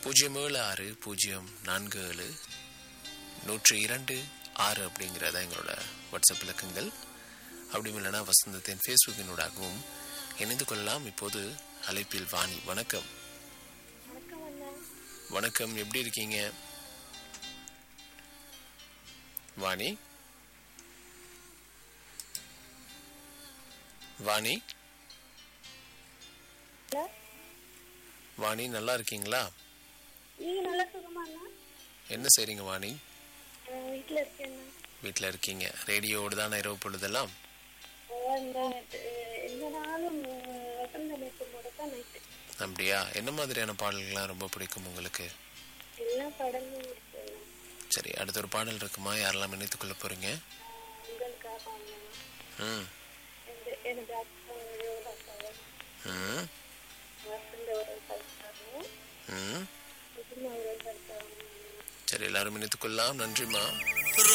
பூஜ்ஜியம் ஏழு ஆறு பூஜ்ஜியம் நான்கு ஏழு நூற்றி இரண்டு ஆறு அப்படிங்கிறத எங்களோட வாட்ஸ்அப் இலக்கங்கள் அப்படி இல்லைன்னா வசந்தத்தின் ஃபேஸ்புக்கினூடாகவும் இணைந்து கொள்ளலாம் இப்போது அழைப்பில் வாணி வணக்கம் வணக்கம் அண்ணா வணக்கம் எப்படி இருக்கீங்க வாணி வாணி ஹலோ வாணி நல்லா இருக்கீங்களா நீங்க நல்லா சுகமா அண்ணா என்ன செய்றீங்க வாணி நான் வீட்டுல இருக்கேன் அண்ணா வீட்டில் இருக்கீங்க ரேடியோவோடு தானே இரவு பொழுதெல்லாம் அஹ் இந்த அஹ் எந்த நாளும் அஹ் வசந்த நேற்றமோட தான் நைட்டு அப்படியா என்ன மாதிரியான பாடல்கள்லாம் ரொம்ப பிடிக்கும் உங்களுக்கு எல்லா படமும் இருக்கு அண்ணா. சரி அடுத்த ஒரு பாடல் இருக்குமா யாரெல்லாம் இணைத்துக் கொள்ள போறீங்க உங்களுக்காக அண்ணா ம் இந்த- எனது அக்கா யோகாக்காக ம் வசந்த அவர்களுக்காகவும் ம் புதுமை அவர்களுக்காகவும் சரி எல்லாரும் இணைத்துக் கொள்ளலாம் நன்றிம்மா